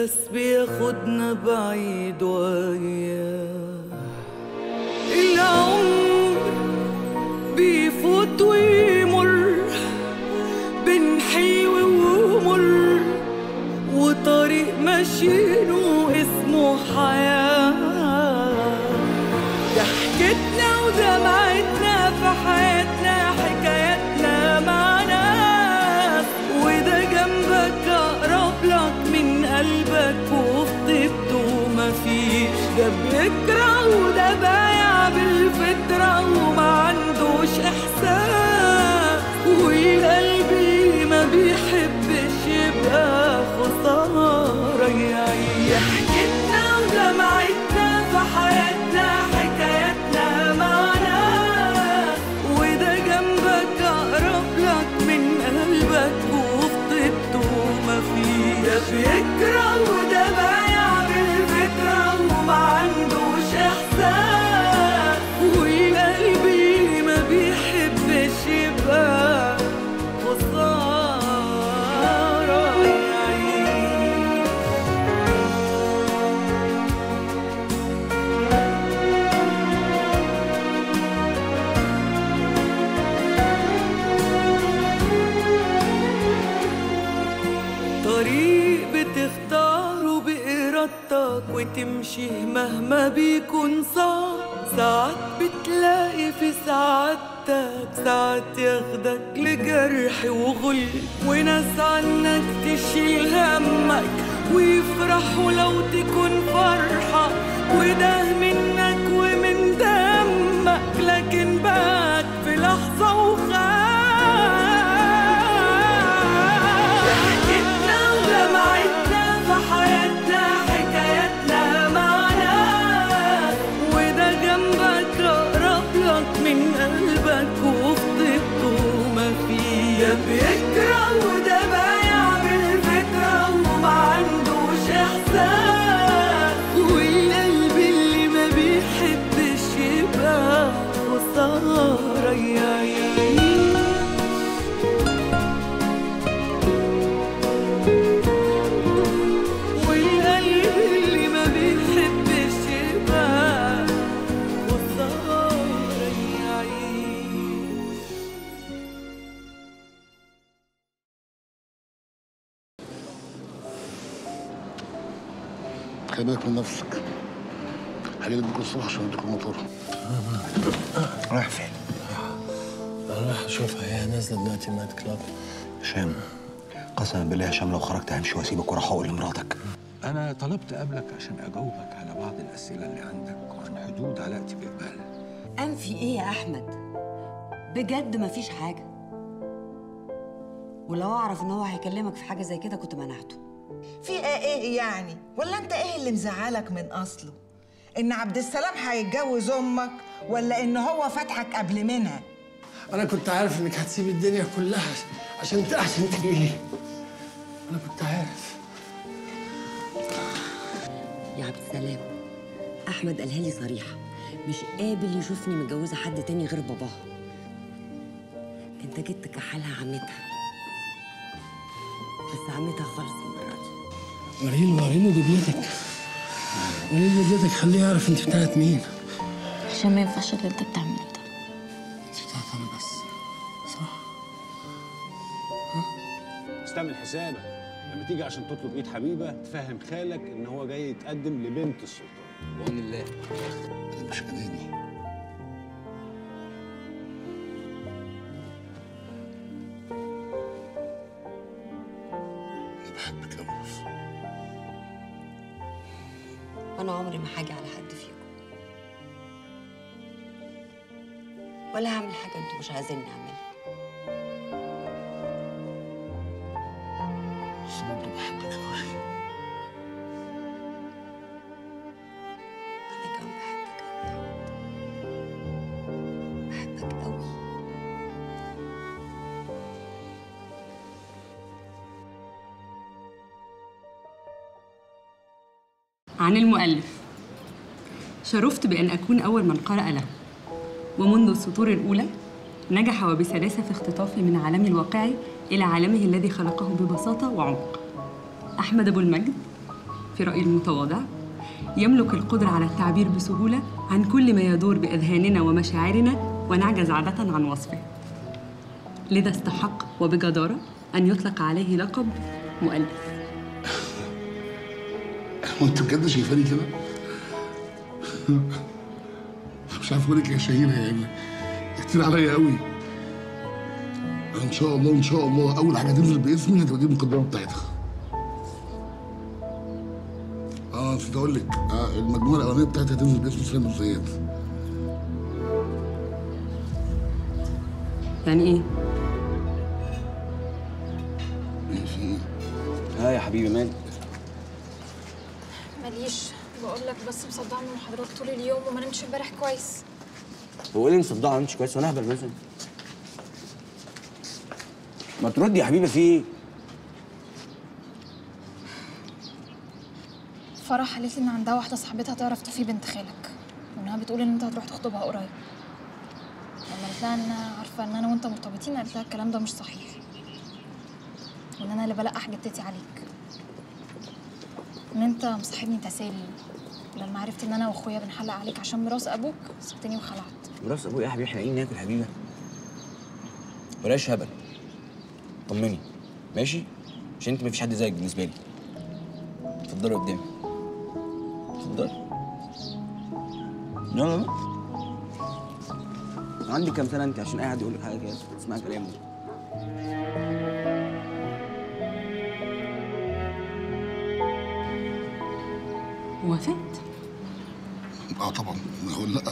بس بياخدنا بعيد وياه العمر بيفوت ويمر بين حلو ومر وطريق ماشيينه اسمه حياة ضحكتنا ودمعتنا في حياتنا حكاياتنا مع ناس وده جنبك أقرب لك من قلبك وفي طيبته مفيش ده بيكره وده بايع بالفطرة وما عندوش إحساس وقلبي ما بيحبش يبقى خسارة يعيش ضحكتنا ودمعتنا في حياتنا حكاياتنا معنا وده جنبك أقرب لك من قلبك وفي طيبته مفيش ده بيكره وده بايع بالفكرة وما عندوش إحساس وقلبي ما بيحبش يبقى خسارة يعيش طريق بتختاره بإرادتك وتمشي مهما بيكون صعب ساعات بتلاقي في سعادتك ساعات ياخدك لجرح وغل وناس عنك تشيل همك ويفرحوا لو تكون فرحة وده منك ومن دمك لكن بات في لحظة وخاف ضحكتنا ودمعتنا في حياتنا حكاياتنا معنا وده جنبك أقرب لك من قلبك وفي طيبته مفيش ده بيكره وده بايع بالفكرة وما عندوش إحساس والقلب اللي ما بيحبش يبقى خسارة يعيش والقلب اللي ما بيحبش يبقى خسارة يعيش خلي بالك من نفسك هجيلك بكره الصبح عشان اديك المطار رايح فين؟ انا رايح اشوفها هي نازله دلوقتي النايت كلاب هشام قسما بالله يا هشام لو خرجت همشي واسيبك واروح اقول لمراتك أنا طلبت قبلك عشان أجاوبك على بعض الأسئلة اللي عندك وعن حدود علاقتي بإقبال قام في ايه يا احمد بجد مفيش حاجه ولو اعرف ان هو هيكلمك في حاجه زي كده كنت منعته في ايه يعني ولا انت ايه اللي مزعلك من اصله ان عبد السلام هيتجوز امك ولا ان هو فتحك قبل منها انا كنت عارف انك هتسيب الدنيا كلها عشان عشان تجيلي انا كنت عارف يا عبد السلام احمد قالها لي صريحه مش قابل يشوفني متجوزه حد تاني غير باباها انت جيت تكحلها عمتها بس عمتها خالص المره دي وريله وريله دبلتك وريله دبلتك خليه يعرف انت بتاعت مين عشان ما ينفعش اللي انت بتعمله ده انت بتاعت انا بس صح استعمل حسابك لما تيجي عشان تطلب ايد حبيبه تفهم خالك ان هو جاي يتقدم لبنت السلطان بعون الله انا مش اناني انا بحبك قوي وانا عمري ما هاجي على حد فيكم ولا هعمل حاجه انتوا مش عايزيني اعملها بس برضه بحبك قوي انا كمان بحبك قوي بحبك قوي عن المؤلف شرفت بأن أكون أول من قرأ له ومنذ السطور الأولى نجح وبسلاسة في اختطافي من عالمي الواقعي إلى عالمه الذي خلقه ببساطة وعمق أحمد أبو المجد في رأيي المتواضع يملك القدرة على التعبير بسهولة عن كل ما يدور بأذهاننا ومشاعرنا ونعجز عادة عن وصفه لذا استحق وبجدارة أن يطلق عليه لقب مؤلف وانت بجد شايفاني كده؟ مش عارف اقول لك يا شهيرة يعني كتير عليا قوي ان شاء الله ان شاء الله اول حاجه تنزل باسمي هتبقى دي المقدمه بتاعتها اه نسيت اقول لك آه المجموعه الاولانيه بتاعتها هتنزل باسم سلام الزيات يعني إيه؟ في ايه؟ ها يا حبيبي مالك ماليش بقول لك بس مصدعه من المحاضرات طول اليوم وما نمتش امبارح كويس هو ايه اللي مصدعه مش كويس وانا اهبل مثلا ما تردي يا حبيبي في ايه فرح قالت لي ان عندها واحده صاحبتها تعرف تفي بنت خالك وانها بتقول ان انت هتروح تخطبها قريب لما قلت لها ان عارفه ان انا وانت مرتبطين قالت لها الكلام ده مش صحيح وان انا اللي بلقح جدتي عليك ان انت مصاحبني تسالي لما عرفت ان انا واخويا بنحلق عليك عشان ميراث ابوك سبتني وخلعت براس ابويا يا حبيبي احنا قايلين ناكل حبيبه بلاش هبل طمني ماشي عشان انت مفيش حد زيك بالنسبه لي اتفضلي قدامي اتفضلي يلا بقى. عندي كام سنه انت عشان اي حد يقول لك حاجه كده اسمعي كلامي وافقت؟ اه طبعا هقول لا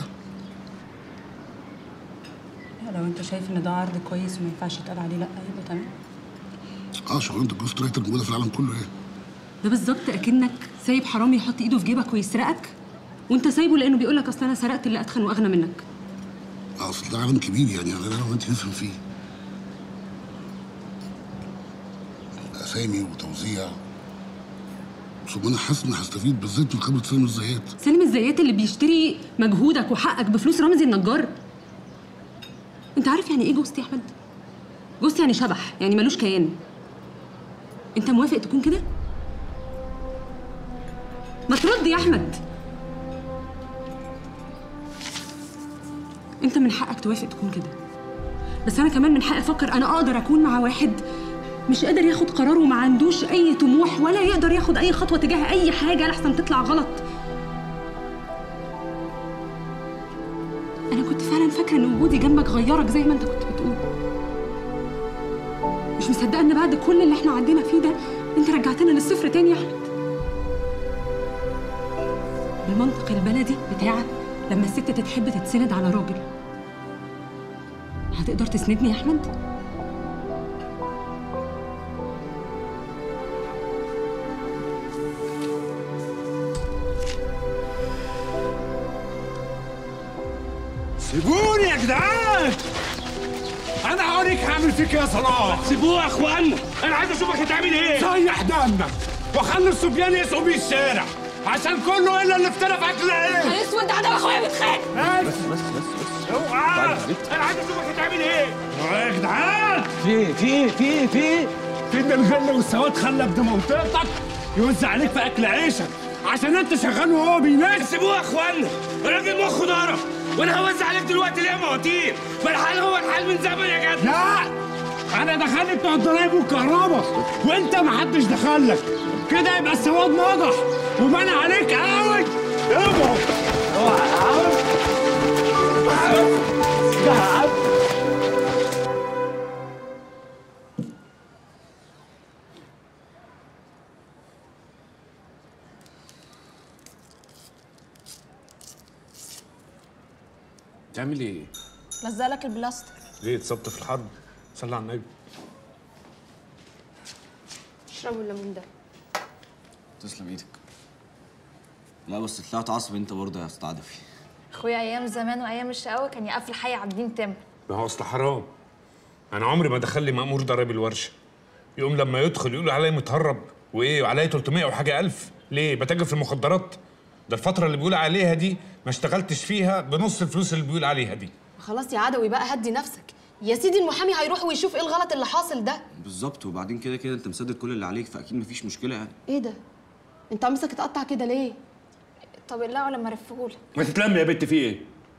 لو أنت شايف إن ده عرض كويس وما ينفعش يتقال عليه لأ يبقى تمام اه شغلانه الجوست رايتر موجوده في العالم كله ايه ده بالظبط اكنك سايب حرامي يحط ايده في جيبك ويسرقك وانت سايبه لانه بيقول لك اصل انا سرقت اللي اتخن واغنى منك آه، اصل ده عالم كبير يعني انا لو انت تفهم فيه اسامي وتوزيع ثم انا حاسس اني هستفيد بالذات من خبره سامي الزيات سالم الزيات اللي بيشتري مجهودك وحقك بفلوس رمزي النجار انت عارف يعني ايه جوست يا احمد جوست يعني شبح يعني ملوش كيان انت موافق تكون كده ما ترد يا احمد انت من حقك توافق تكون كده بس انا كمان من حقي افكر انا اقدر اكون مع واحد مش قادر ياخد قرار وما عندوش اي طموح ولا يقدر ياخد اي خطوه تجاه اي حاجه لحسن تطلع غلط انا كنت فعلا فاكره ان وجودي جنبك غيرك زي ما انت كنت بتقول مش مصدقه ان بعد كل اللي احنا عدينا فيه ده انت رجعتنا للصفر تاني يا احمد بالمنطق البلدي بتاعك لما الست تتحب تتسند على راجل هتقدر تسندني يا احمد سيبوني يا جدعان انا هوريك هعمل فيك إيه يا صلاح سيبوه يا اخوانا انا عايز اشوفك هتعمل ايه سيح دمك وخلي الصبيان يسقوا بيه الشارع عشان كله الا اللي افترى في اكل ايه اسود عدم اخويا بيتخانق بس بس بس بس اوعى انا عايز اشوفك هتعمل ايه يا جدعان في ايه في ايه في ايه في ايه في ان الغل والسواد خلى ابن منطقتك يوزع عليك في اكل عيشك عشان انت شغال وهو بينام سيبوه يا اخوانا الراجل مخه ضرب وانا هوزع عليك دلوقتي ليه مواتير ما الحال هو الحال من زمن يا جدع لا انا دخلت بتوع الضرايب والكهرباء وانت ما حدش دخلك كده يبقى السواد نجح وبان عليك قوي اوعى اوعى تعملي ايه؟ لزق لك البلاستر ليه اتصبت في الحرب؟ صلي على النبي اشربوا الليمون ده تسلم ايدك لا بس طلعت عصبي انت برضه يا استاذ عدفي اخويا ايام زمان وايام الشقاوه كان يقفل حي عابدين تم ما هو اصل حرام انا عمري ما دخل لي مامور ضرب الورشه يقوم لما يدخل يقول عليا متهرب وايه وعليا 300 وحاجه الف ليه بتاجر في المخدرات ده الفتره اللي بيقول عليها دي ما اشتغلتش فيها بنص الفلوس اللي بيقول عليها دي خلاص يا عدوي بقى هدي نفسك يا سيدي المحامي هيروح ويشوف ايه الغلط اللي حاصل ده بالظبط وبعدين كده كده انت مسدد كل اللي عليك فاكيد مفيش مشكله يعني ايه ده انت قميصك اتقطع كده ليه طب اقلعه لما ارفهولك ما تتلم يا بنت في ايه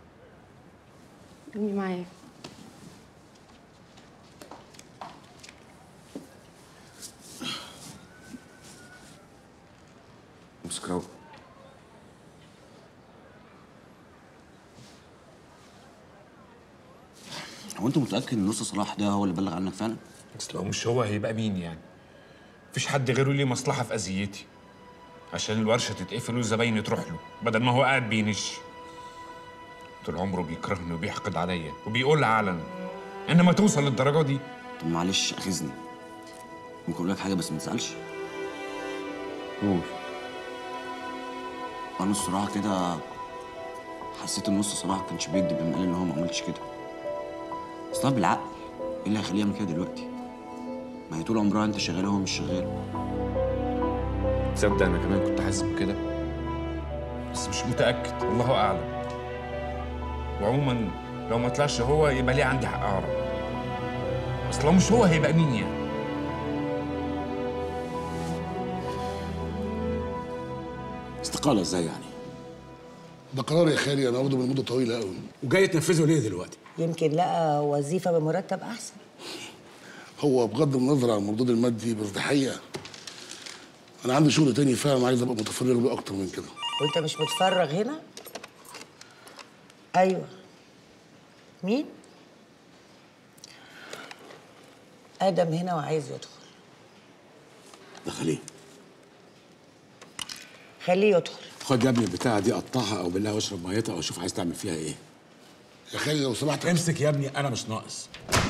قومي معايا امسك روق هو انت متاكد ان نص صلاح ده هو اللي بلغ عنك فعلا؟ بس لو مش هو هيبقى مين يعني مفيش حد غيره ليه مصلحه في اذيتي عشان الورشه تتقفل والزباين تروح له بدل ما هو قاعد بينش طول عمره بيكرهني وبيحقد عليا وبيقولها علنا انما توصل للدرجه دي طب معلش اخذني ممكن اقول لك حاجه بس ما تسالش قول انا الصراحه كده حسيت ان نص صلاح ما كانش بيكدب لما قال ان هو ما عملش كده اصلا بالعقل ايه اللي هيخليه يعمل كده دلوقتي ما هي طول عمرها انت شغال وهو مش شغال تصدق انا كمان كنت حاسس بكده بس مش متاكد الله اعلم وعموما لو ما طلعش هو يبقى ليه عندي حق اعرف بس لو مش هو هيبقى مين يعني استقالة ازاي يعني؟ ده قرار يا خالي انا واخده من مده طويله قوي وجاي تنفذه ليه دلوقتي؟ يمكن لقى وظيفة بمرتب أحسن هو بغض النظر عن المردود المادي بس ده حقيقه انا عندي شغل تاني فعلا عايز ابقى متفرغ له اكتر من كده وأنت مش متفرغ هنا؟ أيوه مين؟ آدم هنا وعايز يدخل دخليه خليه يدخل خد يا ابني البتاعة دي قطعها او بالله واشرب ميتها او شوف عايز تعمل فيها ايه يا خالي لو سمحت امسك يا ابني انا مش ناقص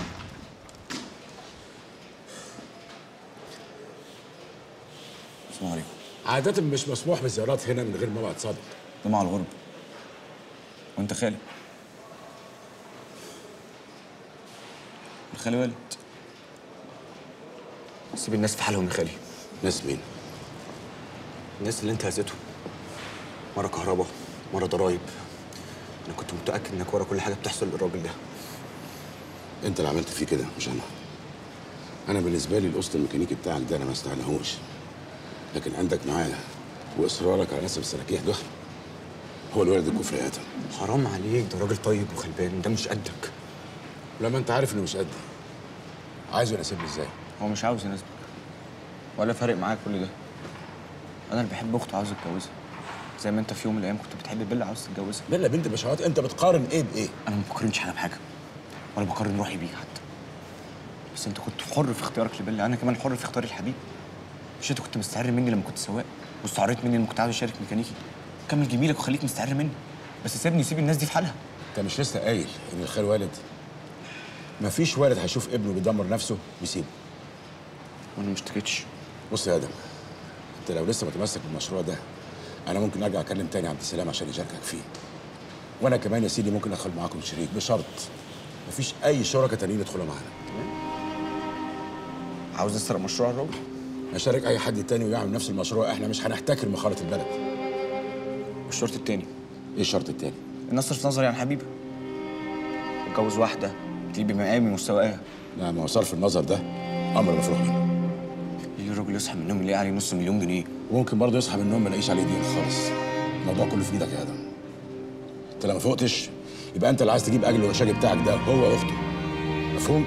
السلام عليكم عادة مش مسموح بالزيارات هنا من غير موعد سابق ده مع الغرب وانت خالد خالي والد سيب الناس في حالهم يا خالي ناس مين؟ الناس اللي انت هزيتهم مرة كهرباء مرة ضرايب انا كنت متأكد انك ورا كل حاجة بتحصل للراجل ده انت اللي عملت فيه كده مش انا انا بالنسبة لي القسط الميكانيكي بتاعك ده انا ما استعناهوش لكن عندك معايا واصرارك على نسب السراكيح ده هو الولد الكفر يا ادم حرام عليك ده راجل طيب وغلبان ده مش قدك لما انت عارف انه مش قدي عايزه يناسبني ازاي؟ هو مش عاوز يناسبك ولا فارق معاك كل ده انا اللي بحب اخته عاوز اتجوزها زي ما انت في يوم من الايام كنت بتحب بيلا عاوز تتجوزها بيلا بنت بشوات انت بتقارن ايه بايه؟ انا ما بقارنش حاجه بحاجه ولا بقارن روحي بيك حتى بس انت كنت حر في اختيارك لبيلا انا كمان حر في اختياري لحبيبي مش انت كنت مستعر مني لما كنت سواق واستعريت مني لما كنت عاوز اشارك ميكانيكي كمل جميلك وخليك مستعر مني بس سيبني سيب الناس دي في حالها انت مش لسه قايل ان الخير والد مفيش والد هيشوف ابنه بيدمر نفسه ويسيبه وانا ما اشتكيتش بص يا ادم انت لو لسه متمسك بالمشروع ده انا ممكن ارجع اكلم تاني عبد السلام عشان يشاركك فيه وانا كمان يا سيدي ممكن ادخل معاكم شريك بشرط مفيش اي شركاء تانيين يدخلوا معانا عاوز نسرق مشروع الراجل نشارك اي حد تاني ويعمل نفس المشروع احنا مش هنحتكر مخالط البلد والشرط التاني ايه الشرط التاني ان اصرف نظري عن حبيبه اتجوز واحده تجيب بمقامي ومستواها لا ما هو صرف النظر ده امر مفروغ منه يجي الراجل يصحى من النوم يلاقي عليه نص مليون جنيه وممكن برضه يصحى من النوم ما يلاقيش عليه دين خالص الموضوع كله في ايدك يا ادم انت لو ما فوقتش يبقى انت اللي عايز تجيب اجل الوشاجي بتاعك ده هو واخته مفهوم؟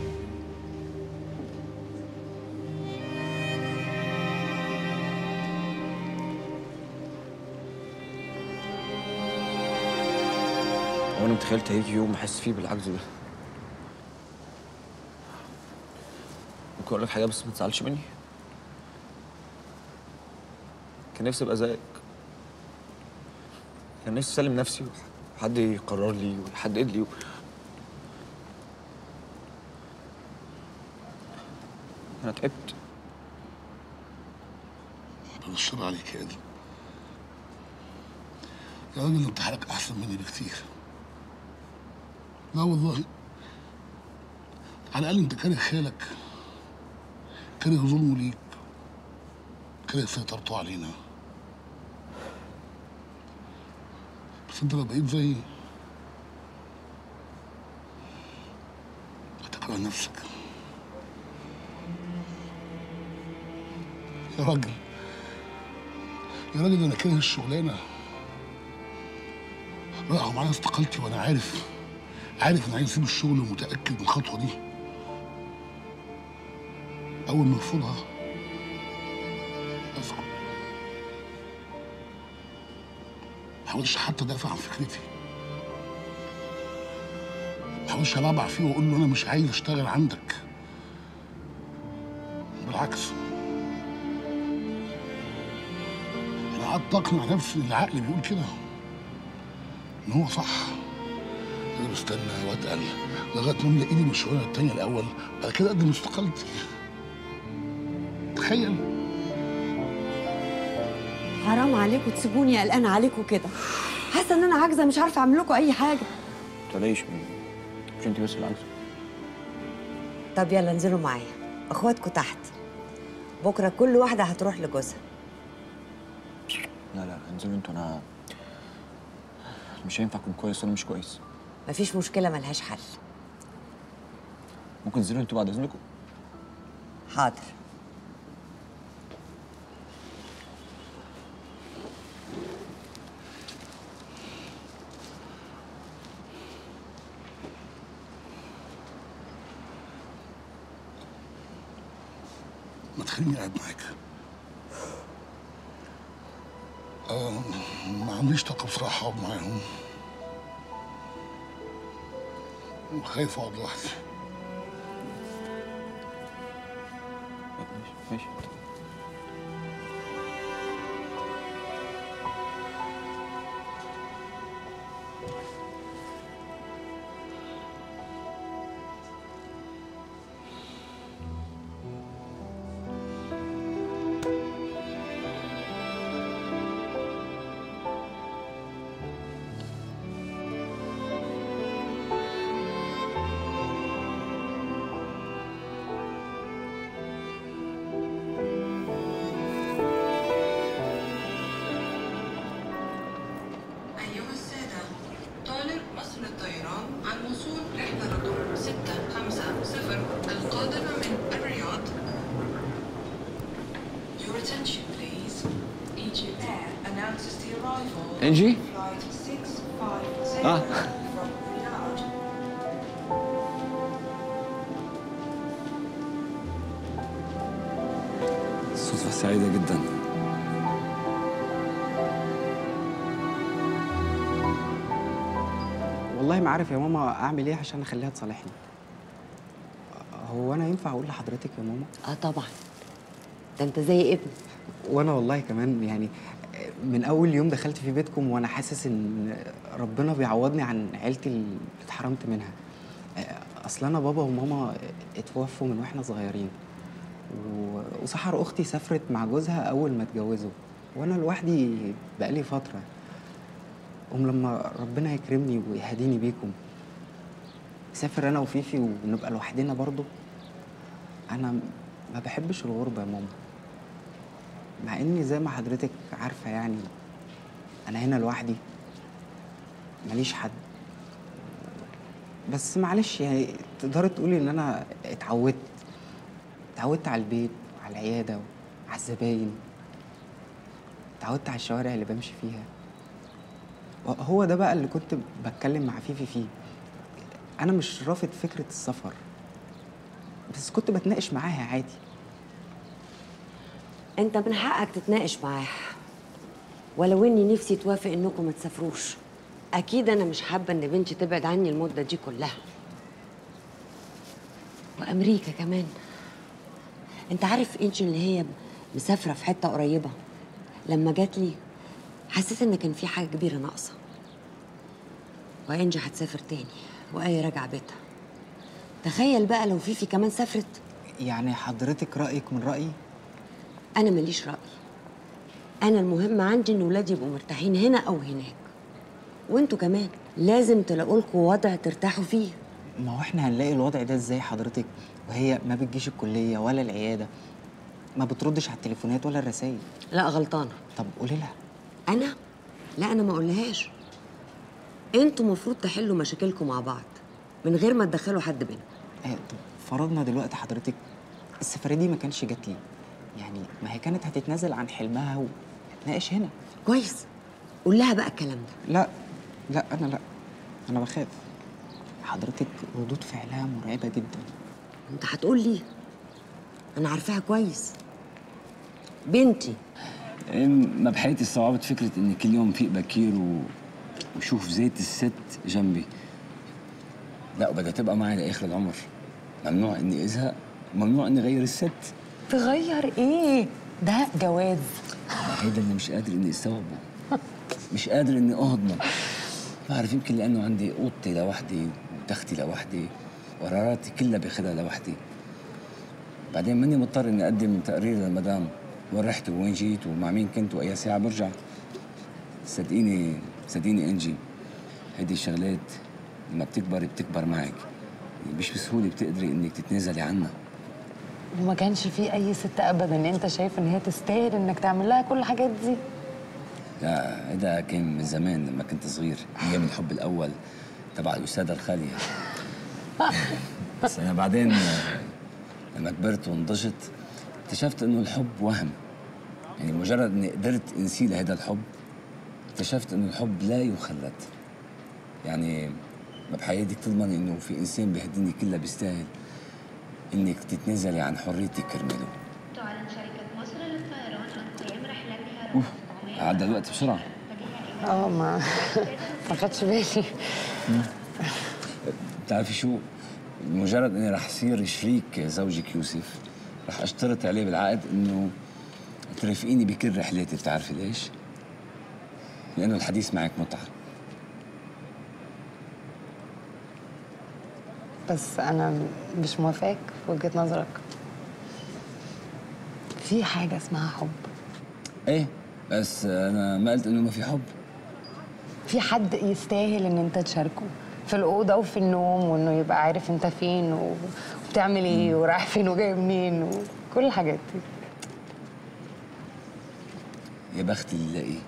هو انا متخيلت هيجي يوم احس فيه بالعجز ده ممكن اقول لك حاجه بس ما تزعلش مني كان نفسي ابقى زيك كان نفسي اسلم نفسي وحد يقرر لي ويحدد لي انا تعبت بعد الشر عليك يا ادم يا راجل انت حالك احسن مني بكتير لا والله على الاقل انت كاره خالك كاره ظلمه ليك كاره سيطرته علينا بس انت لو بقيت زيي هتكره نفسك يا راجل يا راجل انا كاره الشغلانه راحوا معايا استقالتي وانا عارف عارف انا عايز اسيب الشغل ومتاكد من الخطوه دي اول ما ارفضها اسكت ما حاولش حتى ادافع عن فكرتي ما حاولش ابعبع فيه واقول له انا مش عايز اشتغل عندك بالعكس انا قعدت اقنع نفسي ان العقل بيقول كده ان هو صح انا بستنى واتقل لغايه ما املى ايدي من الشغلانه التانيه الاول بعد كده اقدم استقالتي تخيل حرام عليكم تسيبوني قلقانه عليكم كده حاسه ان انا عاجزه مش عارفه اعمل لكم اي حاجه تلاقيش مش انت بس اللي عايزه طب يلا انزلوا معايا اخواتكم تحت بكره كل واحده هتروح لجوزها لا لا انزلوا انتوا انا مش هينفع اكون كويس وانا مش كويس مفيش مشكله ملهاش حل ممكن تنزلوا انتوا بعد اذنكم حاضر ما تخليني قاعد معاك آه ما عنديش طاقة بصراحة أقعد معاهم خايف أقعد لوحدي ماشي أيها السادة طالب مصر للطيران عن وصول رحلة رقم 650 القادمة من الرياض Your attention please Egypt Air announces the arrival Angie? of flight 650 Ah. from Riyadh صدفة سعيدة جدا والله ما عارف يا ماما اعمل ايه عشان اخليها تصالحني هو انا ينفع اقول لحضرتك يا ماما اه طبعا ده انت زي ابني وانا والله كمان يعني من اول يوم دخلت في بيتكم وانا حاسس ان ربنا بيعوضني عن عيلتي اللي اتحرمت منها اصل انا بابا وماما اتوفوا من واحنا صغيرين و- وسحر اختي سافرت مع جوزها اول ما اتجوزوا وانا لوحدي بقالي فتره قوم لما ربنا يكرمني ويهديني بيكم سافر انا وفيفي ونبقى لوحدنا برضه انا ما بحبش الغربه يا ماما مع اني زي ما حضرتك عارفه يعني انا هنا لوحدي ماليش حد بس معلش يعني تقدري تقولي ان انا اتعودت اتعودت على البيت وعلى العياده وعلى الزباين اتعودت على الشوارع اللي بمشي فيها هو ده بقى اللي كنت بتكلم مع فيفي فيه انا مش رافض فكره السفر بس كنت بتناقش معاها عادي انت من حقك تتناقش معاه ولو اني نفسي توافق انكم ما تسافروش اكيد انا مش حابه ان بنتي تبعد عني المده دي كلها وامريكا كمان انت عارف انجي اللي هي مسافره في حته قريبه لما جات لي حسيت ان كان في حاجه كبيره ناقصه وانجي هتسافر تاني واي راجعه بيتها تخيل بقى لو فيفي كمان سافرت يعني حضرتك رايك من رايي انا ماليش راي انا المهم عندي ان ولادي يبقوا مرتاحين هنا او هناك وانتوا كمان لازم تلاقوا لكم وضع ترتاحوا فيه ما هو احنا هنلاقي الوضع ده ازاي حضرتك وهي ما بتجيش الكليه ولا العياده ما بتردش على التليفونات ولا الرسائل لا غلطانه طب قولي لها انا لا انا ما اقولهاش انتوا المفروض تحلوا مشاكلكم مع بعض من غير ما تدخلوا حد بينكم آه طب فرضنا دلوقتي حضرتك السفريه دي ما كانش جات لي يعني ما هي كانت هتتنازل عن حلمها ناقش هنا كويس قول لها بقى الكلام ده لا لا انا لا انا بخاف حضرتك ردود فعلها مرعبه جدا انت هتقول لي انا عارفاها كويس بنتي ما بحياتي استوعبت فكرة إن كل يوم فيق بكير و... وشوف زيت الست جنبي لا وبدها تبقى معي لآخر العمر ممنوع إني أزهق ممنوع إني أغير الست تغير ايه ده جواز هيدا اللي مش قادر إني أستوعبه مش قادر إني أهضمه بعرف يمكن لأنه عندي أوضتي لوحدي وتختي لوحدي وقراراتي كلها باخدها لوحدي بعدين ماني مضطر إني أقدم تقرير للمدام وين رحت ووين جيت ومع مين كنت وأي ساعة برجع صدقيني صدقيني انجي هيدي الشغلات لما بتكبري بتكبر معك مش بسهولة بتقدري انك تتنازلي عنها وما كانش في اي ست ابدا انت شايف ان هي تستاهل انك تعمل لها كل الحاجات دي لا هذا كان من زمان لما كنت صغير ايام الحب الاول تبع الاستاذه الخاليه بس انا بعدين آه، لما كبرت ونضجت اكتشفت انه الحب وهم يعني مجرد اني قدرت انسي لهذا الحب اكتشفت انه الحب لا يخلد يعني ما بحياتك تضمني انه في انسان بهالدنيا كلها بيستاهل انك تتنازلي عن حريتك كرماله تعلن شركة مصر للطيران عن قيام رحلتها اوف عدى الوقت بسرعه اه ما ما خدش بالي بتعرفي شو مجرد اني رح صير شريك زوجك يوسف رح اشترط عليه بالعقد انه ترافقيني بكل رحلاتي بتعرفي ليش؟ لانه الحديث معك متعه بس انا مش موافقك في وجهه نظرك في حاجه اسمها حب ايه بس انا ما قلت انه ما في حب في حد يستاهل ان انت تشاركه في الاوضه وفي النوم وانه يبقى عارف انت فين و- وبتعمل ايه ورايح فين وجاي منين وكل الحاجات دي يا بخت اللي لاقيه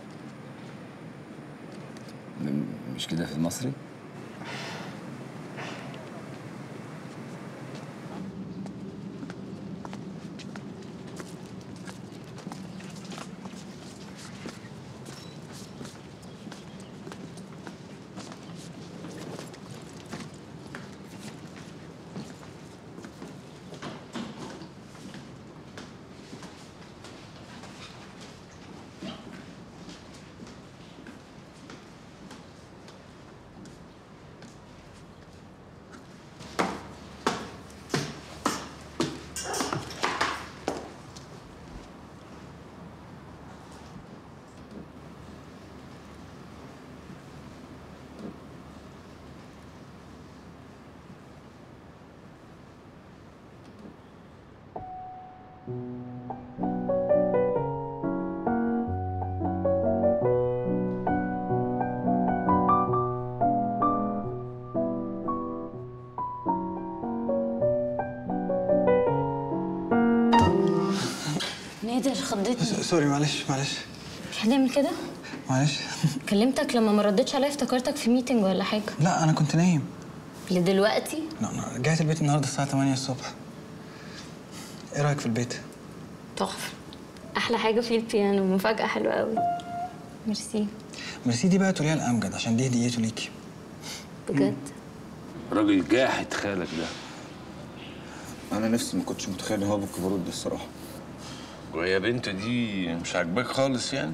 م- مش كده في المصري؟ نادر خضتني سوري معلش معلش في حد يعمل كده؟ معلش كلمتك لما ما ردتش عليا افتكرتك في ميتنج ولا حاجه لا انا كنت نايم لدلوقتي لا انا رجعت البيت النهارده الساعه 8 الصبح ايه رايك في البيت تحفه احلى حاجه فيه البيانو مفاجاه حلوه قوي ميرسي ميرسي دي بقى تقوليها الامجد عشان دي هديته ليكي بجد راجل جاحد خالك ده انا نفسي ما كنتش متخيل ان هو بالكبرود ده الصراحه وهي بنته دي مش عاجباك خالص يعني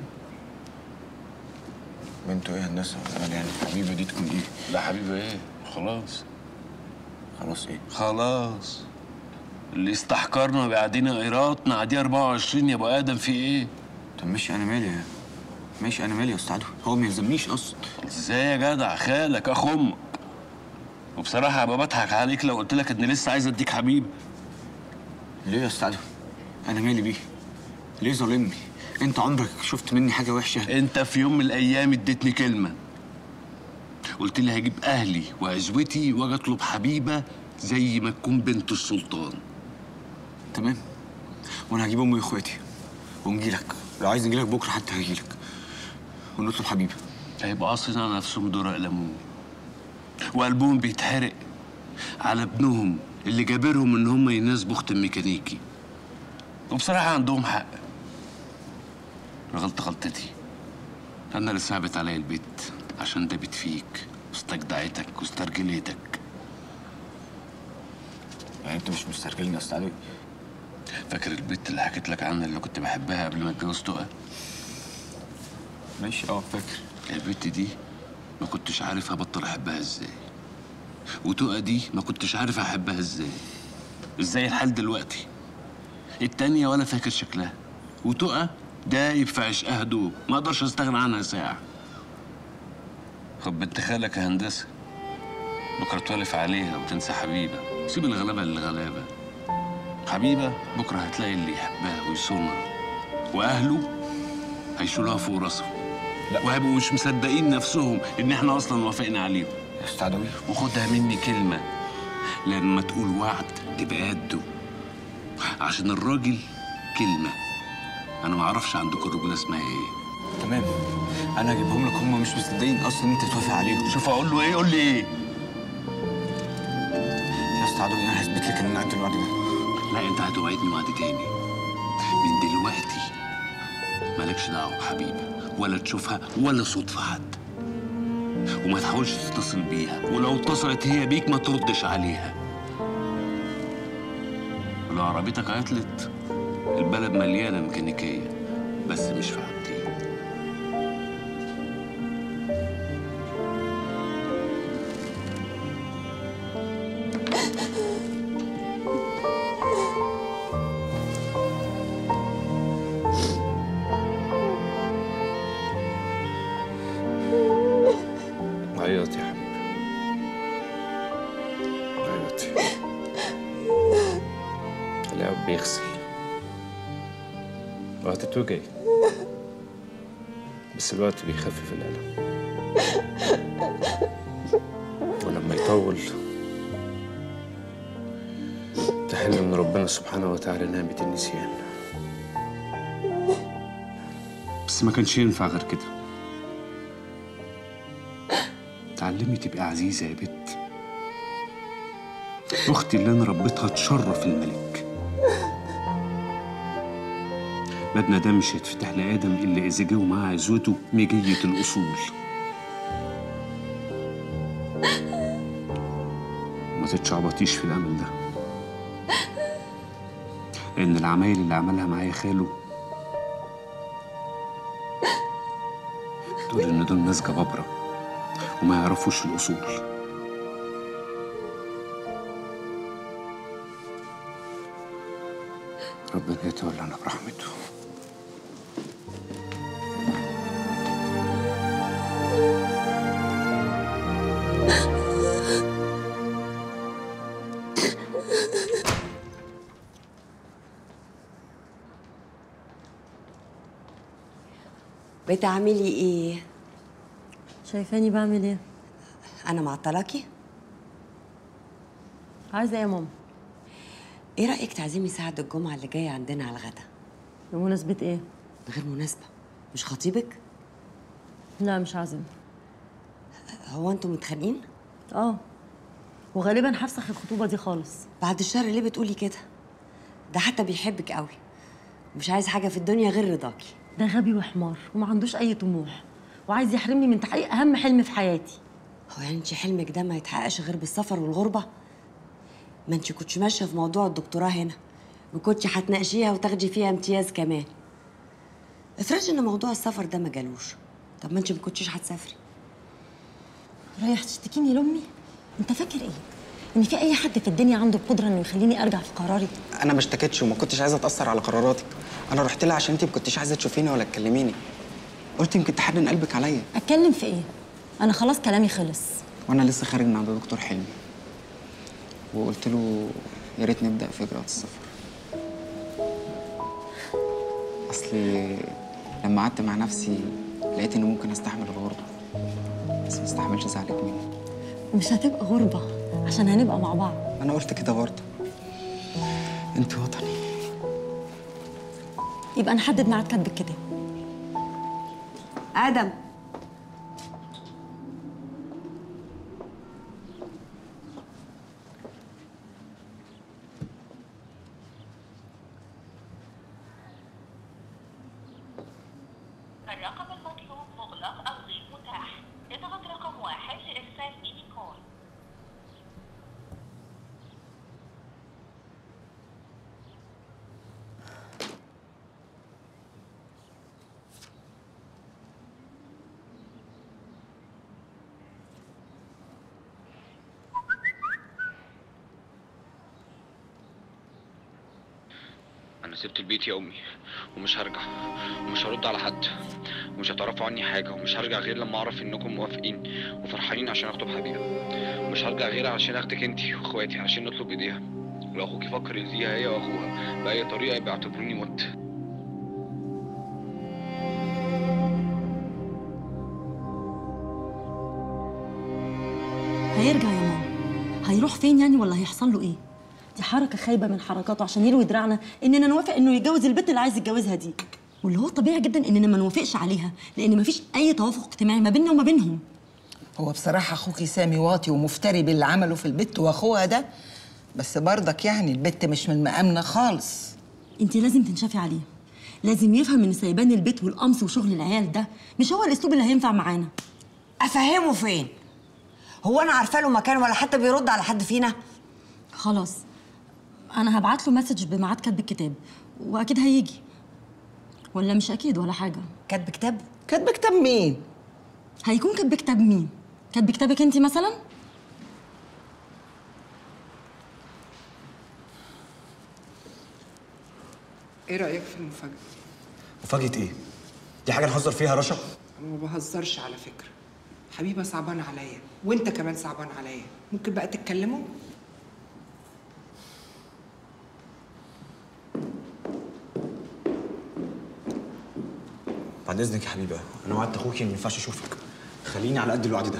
بنته ايه الناس قال يعني الحبيبه دي تكون ايه لا حبيبه ايه خلاص خلاص ايه خلاص اللي استحقرنا بقعدنا قيراط نعديه 24 يا ابو ادم في ايه طب ماشي انا مالي ماشي انا مالي يا استاذ عدوي هو ما يلزمنيش اصلا ازاي يا جدع خالك اخ امك وبصراحه هبقى بضحك عليك لو قلت لك اني لسه عايز اديك حبيب ليه يا استاذ عدوي انا مالي بيه ليه ظالمني انت عمرك شفت مني حاجه وحشه انت في يوم من الايام اديتني كلمه قلت لي هجيب اهلي وعزوتي واجي اطلب حبيبه زي ما تكون بنت السلطان تمام وانا هجيب امي واخواتي ونجيلك لو عايز نجيلك بكره حتى هجيلك ونطلب حبيبه هيبقى اصلا نفسهم دور قلمون وقلبهم بيتحرق على ابنهم اللي جابرهم ان هم يناسبوا اخت الميكانيكي وبصراحه عندهم حق الغلطة غلطتي أنا اللي صعبت عليا البيت عشان دبت فيك واستجدعتك واسترجليتك يعني انت مش مسترجلني يا استاذ علوي فاكر البت اللي حكيت لك عنها اللي كنت بحبها قبل ما اتجوز تقى؟ ماشي اه فاكر البت دي ما كنتش عارف هبطل احبها ازاي وتقى دي ما كنتش عارف احبها ازاي ازاي الحال دلوقتي التانية ولا فاكر شكلها وتقى دايب في عشقها دوب ما اقدرش استغنى عنها ساعة خد بنت خالك يا هندسة بكرة تولف عليها وتنسى حبيبة سيب الغلابة للغلابة حبيبة بكرة هتلاقي اللي يحبها ويصونها وأهله هيشيلوها فوق راسهم وهيبقوا مش مصدقين نفسهم إن إحنا أصلا وافقنا عليهم يا أستاذ عدوي وخدها مني كلمة لما تقول وعد تبقى قده عشان الراجل كلمة أنا ما أعرفش عندكم الرجولة اسمها إيه تمام انا هجيبهم لك هم مش مصدقين اصلا ان انت توافق عليهم شوف اقول له ايه قول لي ايه يا استاذ عدوي انا هثبت لك ان انا قد الوعد ده لا انت هتوعدني وعد تاني من دلوقتي مالكش دعوه بحبيبه ولا تشوفها ولا صدفه حتى وما تحاولش تتصل بيها ولو اتصلت هي بيك ما تردش عليها ولو عربيتك عطلت البلد مليانه ميكانيكيه بس مش في حاجتين عيط يا حبيبي عيطي العب بيغسل وهتتوجعي بس الوقت بيخفف الألم ولما يطول تحل من ربنا سبحانه وتعالى نعمة النسيان بس ما كانش ينفع غير كده تعلمي تبقي عزيزة يا بت أختي اللي أنا ربيتها تشرف الملك مبنى ده مش هيتفتح لآدم إلا إذا جه معاه عزوته مجية الأصول ما تتشعبطيش في الأمل ده لأن العمايل اللي عملها معايا خاله تقول إن دول ناس جبابرة وما يعرفوش الأصول ربنا يتولانا برحمته بتعملي ايه؟ شايفاني بعمل ايه؟ انا معطلاكي؟ عايزه ايه يا ماما؟ ايه رايك تعزمي سعد الجمعه اللي جايه عندنا على الغدا؟ بمناسبة ايه؟ غير مناسبه مش خطيبك؟ لا مش عازم هو انتوا متخانقين؟ اه وغالبا هفسخ الخطوبة دي خالص بعد الشر ليه بتقولي كده؟ ده حتى بيحبك قوي مش عايز حاجه في الدنيا غير رضاكي ده غبي وحمار وما عندوش أي طموح وعايز يحرمني من تحقيق أهم حلم في حياتي هو يعني انت حلمك ده ما يتحققش غير بالسفر والغربه؟ ما انت كنتش ماشيه في موضوع الدكتوراه هنا وكنتش هتناقشيها وتاخدي فيها امتياز كمان افرضي ان موضوع السفر ده ما جالوش طب ما انت ما كنتش هتسافري رايح تشتكيني لأمي؟ أنت فاكر إيه؟ إن في أي حد في الدنيا عنده القدرة إنه يخليني أرجع في قراري؟ انا ما اشتكيتش وما كنتش عايزه اتاثر على قراراتك انا رحت لها عشان انت ما كنتش عايزه تشوفيني ولا تكلميني قلت يمكن تحنن قلبك عليا أتكلم في إيه؟ أنا خلاص كلامي خلص وانا لسه خارج من عند دكتور حلمي وقلت له يا ريت نبدا في اجراءات السفر اصلي لما قعدت مع نفسي لقيت اني ممكن استحمل الغربه بس ما استحملش زعلك مني مش هتبقى غربة عشان هنبقى مع بعض انا قلت كده برضه انت وطني يبقى نحدد ميعاد كاتب الكتاب ادم انا سبت البيت يا امي ومش هرجع ومش هرد على حد ومش هتعرفوا عني حاجه ومش هرجع غير لما اعرف انكم موافقين وفرحانين عشان اخطب حبيبه ومش هرجع غير عشان اخدك انتي واخواتي عشان نطلب ايديها ولو اخوك يفكر يأذيها هي واخوها باي طريقه يبقى اعتبروني مت هيرجع يا ماما هيروح فين يعني ولا هيحصل له ايه دي حركه خايبه من حركاته عشان يلوي دراعنا اننا نوافق انه يتجوز البنت اللي عايز يتجوزها دي واللي هو طبيعي جدا اننا ما نوافقش عليها لان مفيش اي توافق اجتماعي ما بيننا وما بينهم هو بصراحة أخوكي سامي واطي ومفتري باللي عمله في البت وأخوها ده بس برضك يعني البت مش من مقامنا خالص انت لازم تنشفي عليه لازم يفهم ان سيبان البيت والقمص وشغل العيال ده مش هو الاسلوب اللي هينفع معانا افهمه فين هو انا عارفه له مكان ولا حتى بيرد على حد فينا خلاص انا هبعت له مسج بميعاد كتب الكتاب واكيد هيجي ولا مش اكيد ولا حاجه كاتب كتاب كاتب كتاب مين هيكون كاتب كتاب مين كاتب كتابك انت مثلا ايه رايك في المفاجاه مفاجاه ايه دي حاجه نهزر فيها يا رشا انا ما بهزرش على فكره حبيبه صعبان عليا وانت كمان صعبان عليا ممكن بقى تتكلموا بعد اذنك يا حبيبه انا وعدت اخوكي ان ما ينفعش اشوفك خليني على قد الوعد ده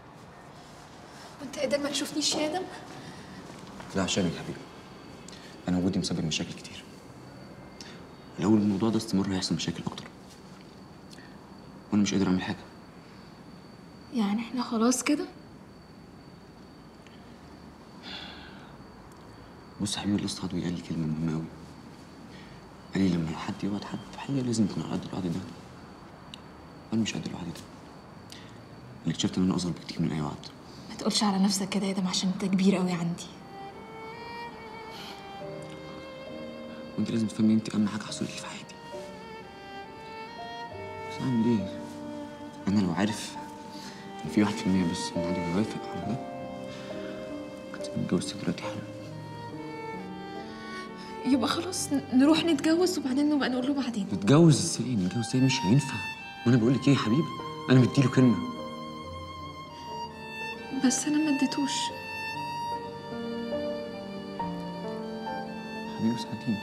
وانت قادر ما تشوفنيش يا ادم لا عشانك يا حبيبي انا وجودي مسبب مشاكل كتير لو الموضوع ده استمر هيحصل مشاكل اكتر وانا مش قادر اعمل حاجه يعني احنا خلاص كده بص يا حبيبي الاستاذ عضوي قال لي كلمه مهمه قوي قال لي لما حد يوعد حد في حقيقه لازم يكون على قد الوعد ده وانا مش قد الوعد ده اللي اكتشفت ان انا اصغر بكتير من اي وعد ما تقولش على نفسك كده يا ادم عشان انت كبير قوي عندي وانت لازم تفهمي انت اهم حاجه حصلت لي في حياتي بس اعمل ايه انا لو عارف ان في واحد في المية بس ان علي بيوافق على ده كنت زمان اتجوزت دلوقتي حالا يبقى خلاص ن- نروح نتجوز وبعدين نبقى نقول له بعدين نتجوز ازاي نتجوز ازاي مش هينفع وانا بقول لك ايه يا حبيبي انا مديله كلمه بس انا ما اديتوش حبيبي ساعديني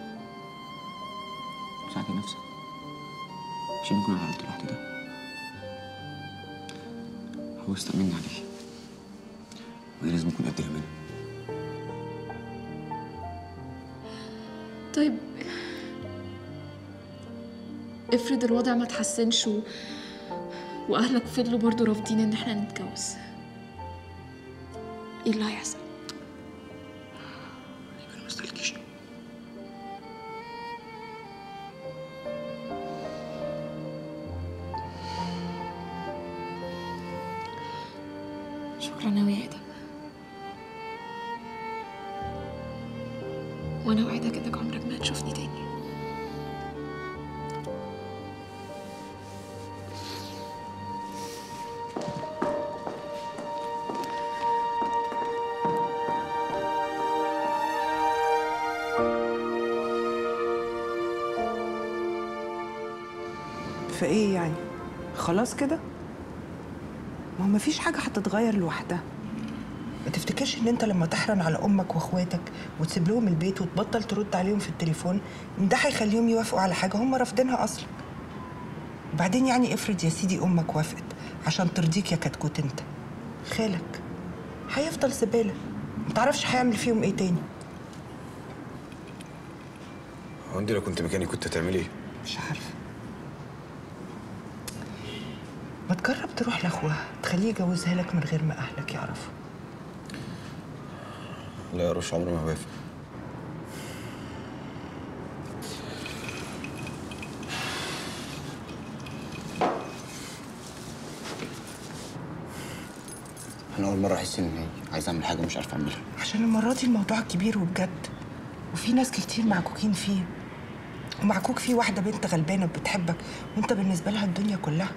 ساعدي نفسك عشان نكون على قد الوقت ده هو استأمني عليه وانا لازم اكون قد الامانه طيب افرض الوضع ما تحسنش و... واهلك فضلوا برضو رافضين ان احنا نتجوز ايه اللي هيحصل يبقى ما استهلكيش شكرا قوي يا ادم وانا اوعدك انك عمرك ما هتشوفني تاني فايه يعني خلاص كده ما هو مفيش حاجه هتتغير لوحدها ما تفتكرش ان انت لما تحرن على امك واخواتك وتسيب لهم البيت وتبطل ترد عليهم في التليفون ان ده هيخليهم يوافقوا على حاجه هم رافضينها اصلا وبعدين يعني افرض يا سيدي امك وافقت عشان ترضيك يا كتكوت انت خالك هيفضل زباله ما تعرفش هيعمل فيهم ايه تاني هو انت لو كنت مكاني كنت هتعملي ايه؟ مش عارفه ما تجرب تروح لاخوها تخليه يجوزها لك من غير ما اهلك يعرفوا لا يا رش عمري ما هوافق انا اول مره احس اني عايز اعمل حاجه مش عارف اعملها عشان المرة دي الموضوع كبير وبجد وفي ناس كتير معكوكين فيه ومعكوك فيه واحدة بنت غلبانة بتحبك وانت بالنسبة لها الدنيا كلها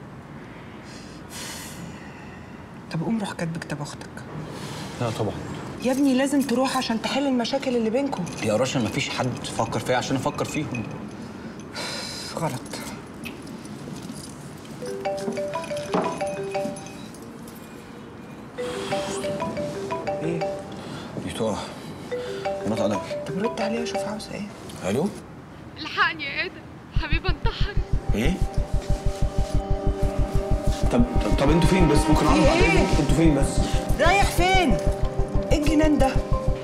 طب قوم روح كاتب كتاب اختك لا طبعا يا ابني لازم تروح عشان تحل المشاكل اللي بينكم يا رشا مفيش حد فكر فيا عشان افكر فيهم غلط ايه دي تقع مرات ادم طب رد عليها شوف عاوزه ايه الو الحقني يا ادم حبيبي انتحر ايه طب طب, طب انتوا فين بس ممكن اعرف في عليكم إيه؟ انتوا فين بس رايح فين ايه الجنان ده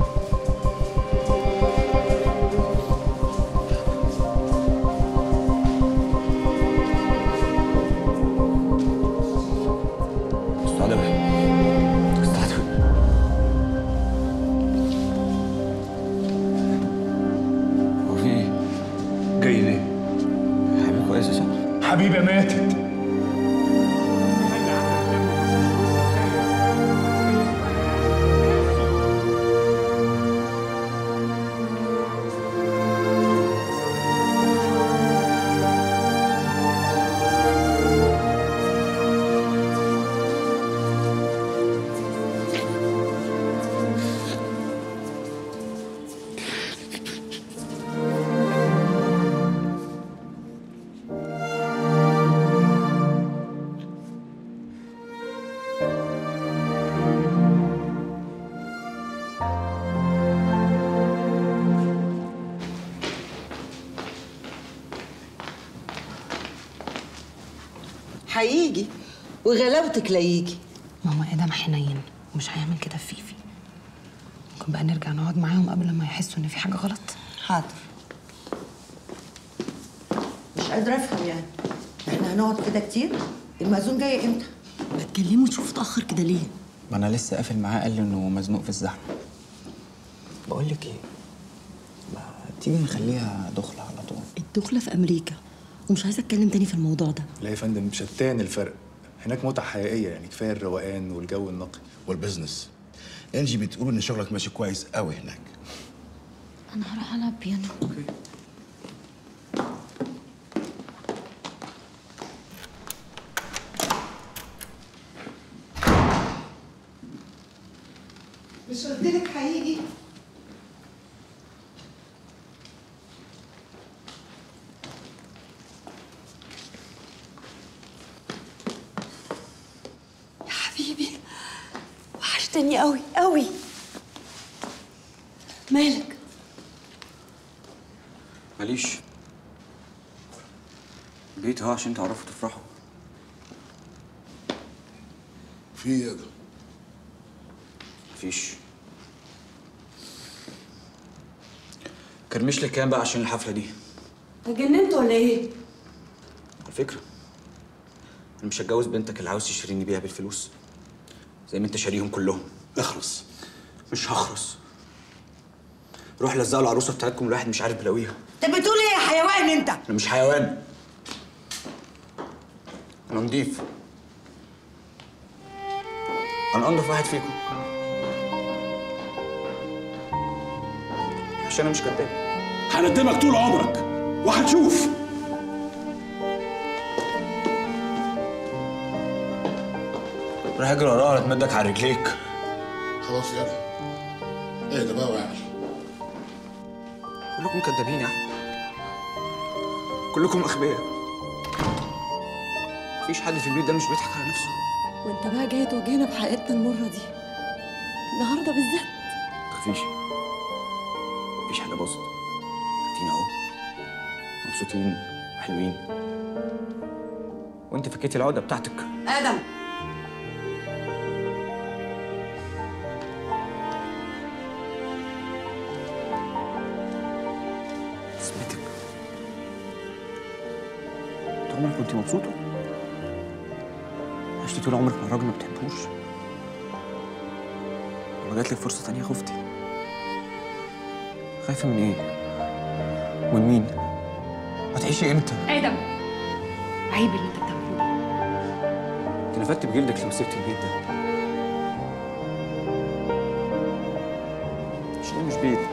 استعدوا استعدوا هو في ايه؟ جاي ليه؟ حبيبي كويسه صح؟ حبيبه ماتت هيجي وغلاوتك لا يجي ماما ادم حنين ومش هيعمل كده في فيفي ممكن بقى نرجع نقعد معاهم قبل ما يحسوا ان في حاجه غلط حاضر مش قادرة افهم يعني احنا هنقعد كده كتير المأذون جاي امتى؟ بتكلمه تشوف اتاخر كده ليه ما انا لسه قافل معاه قال لي انه مزنوق في الزحمه بقول لك ايه ما تيجي نخليها دخله على طول الدخله في امريكا ومش عايزه اتكلم تاني في الموضوع ده لا يا فندم شتان الفرق هناك متعة حقيقية يعني كفاية الروقان والجو النقي والبزنس انجي بتقول ان شغلك ماشي كويس قوي هناك انا هروح العب بيانو مش قلت لك هيجي يا حبيبي وحشتني قوي قوي مالك ماليش بيت اهو عشان تعرفوا تفرحوا في ايه يا ده؟ مفيش كرمش لك كام بقى عشان الحفله دي اتجننت ولا ايه على فكره انا مش هتجوز بنتك اللي عاوز تشتريني بيها بالفلوس زي ما انت شاريهم كلهم اخرس مش هخرس روح لزقوا العروسه بتاعتكم الواحد مش عارف بلاويها انت بتقول ايه يا حيوان انت؟ انا مش حيوان انا نضيف انا انضف واحد فيكم عشان انا مش كداب هندمك طول عمرك وهتشوف روح اجري وراها تمدك على رجليك خلاص يلا اهدى بقى واعمل كلكم كدابين يا احمد كلكم اغبياء مفيش حد في البيت ده مش بيضحك على نفسه وانت بقى جاي تواجهنا بحقيقتنا المره دي النهارده بالذات مفيش مفيش حاجه باظت قاعدين اهو مبسوطين وحلوين وانت فكيتي العقده بتاعتك ادم سمعتك انت عمرك كنت مبسوطه عشتي طول عمرك مع راجل ما بتحبوش لما جات لك فرصه تانية خفتي خايفه من ايه ومن مين هتعيشي امتى ادم عيب اللي انت بتعمله ده انت نفدت بجلدك لما سبت البيت ده عشان مش بيت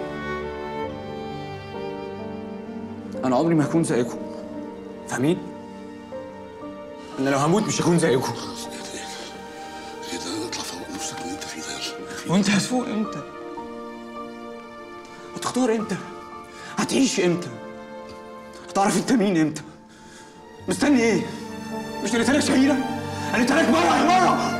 انا عمري ما هكون زيكم فاهمين انا لو هموت مش هكون زيكم ايه ده اطلع فوق نفسك من اللي انت فيه ده يلا وانت هتفوق امتى؟ هتختار امتى؟ هتعيش امتى؟ هتعرف انت مين امتى؟ مستني ايه؟ مش قلت لك شهيرة؟ قلت لك مرة يا مرة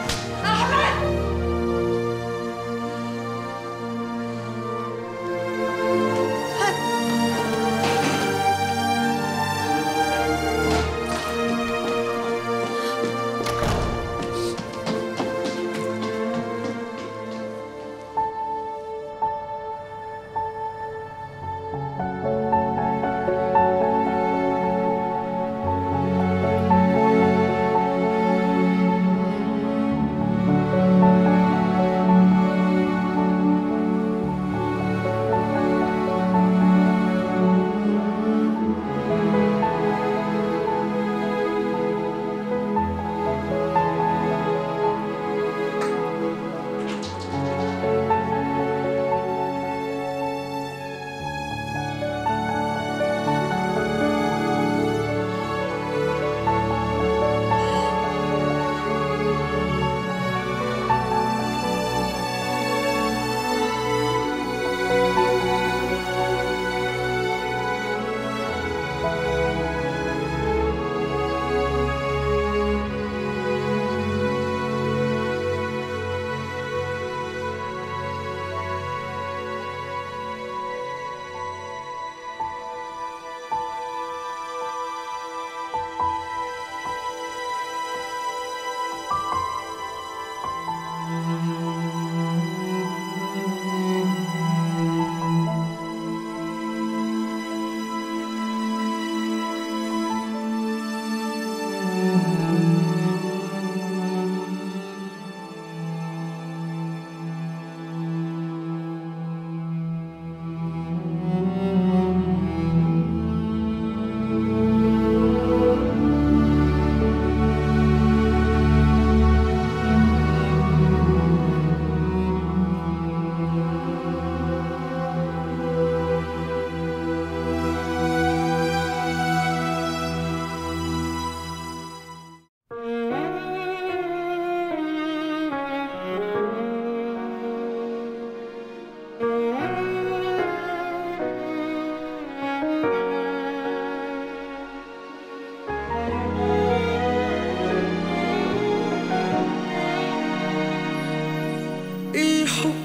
الحب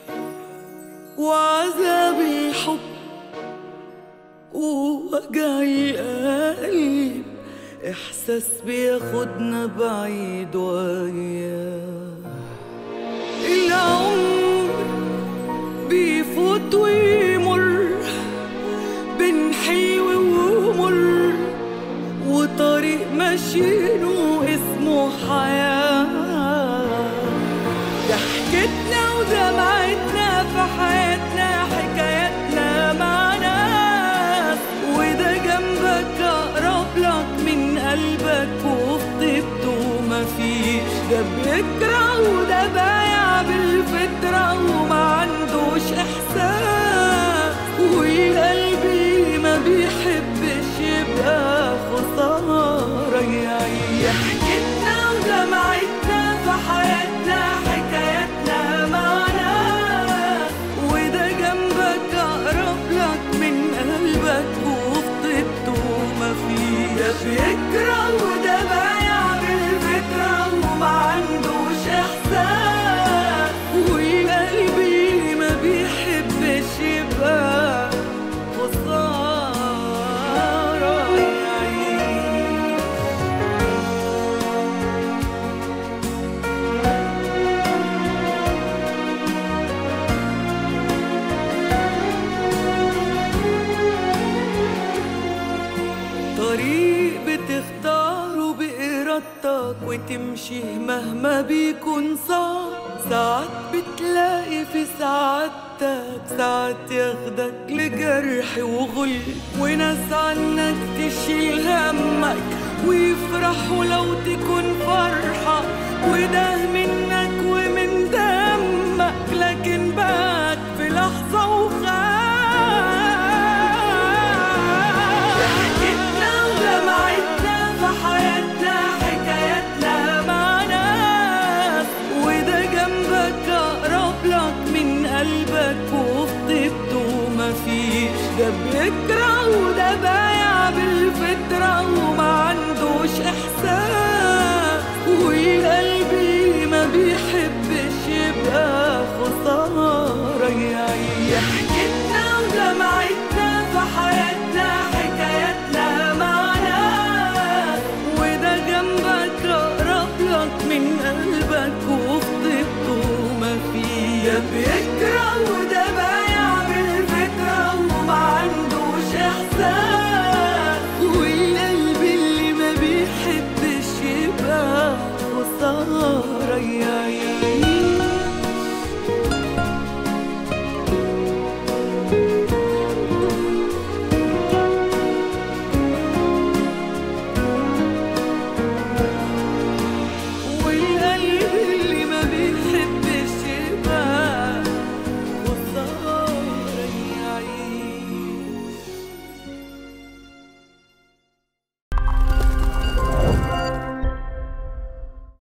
وعذاب الحب ووجع القلب إحساس بياخدنا بعيد وياه العمر بيفوت ويمر بين حلو ومر وطريق ماشيينه اسمه حياه ضحكتنا ودمعتنا في حياتنا حكاياتنا مع ناس وده جنبك أقرب لك من قلبك وفي طيبته مفيش ده بيكره وده بايع بالفطرة وما عندوش إحساس وقلبي ما بيحبش يبقى خسارة يعيش ضحكتنا ودمعتنا في حياتنا حكاياتنا معنا وده جنبك أقرب لك من قلبك وفي طيبته مفيش ده بيكره وده بايع بالفكرة وما عندوش إحساس وقلبي ما بيحبش يبقى خسارة يعيش طريق بتختاره بإرادتك وتمشيه مهما بيكون صعب ساعات بتلاقي في سعادتك ساعات ياخدك لجرح وغل وناس عنك تشيل همك ويفرحوا لو تكون فرحة وده منك ومن دمك لكن بات في لحظة وخاف ضحكتنا ودمعتنا في حياتنا حكاياتنا مع ناس وده جنب ده بيكره وده بايع بالفطرة وما عندوش إحساس وقلبي ما بيحبش يبقى خسارة يعيش حكيتنا ودمعتنا في حياتنا حكاياتنا معنا وده جنبك أقرب لك من قلبك وفي طيبته ما فيه ده بيكره وده بايع بالفكرة وما عندوش إحساس والقلب اللي ما بيحبش يبقى خسارة يا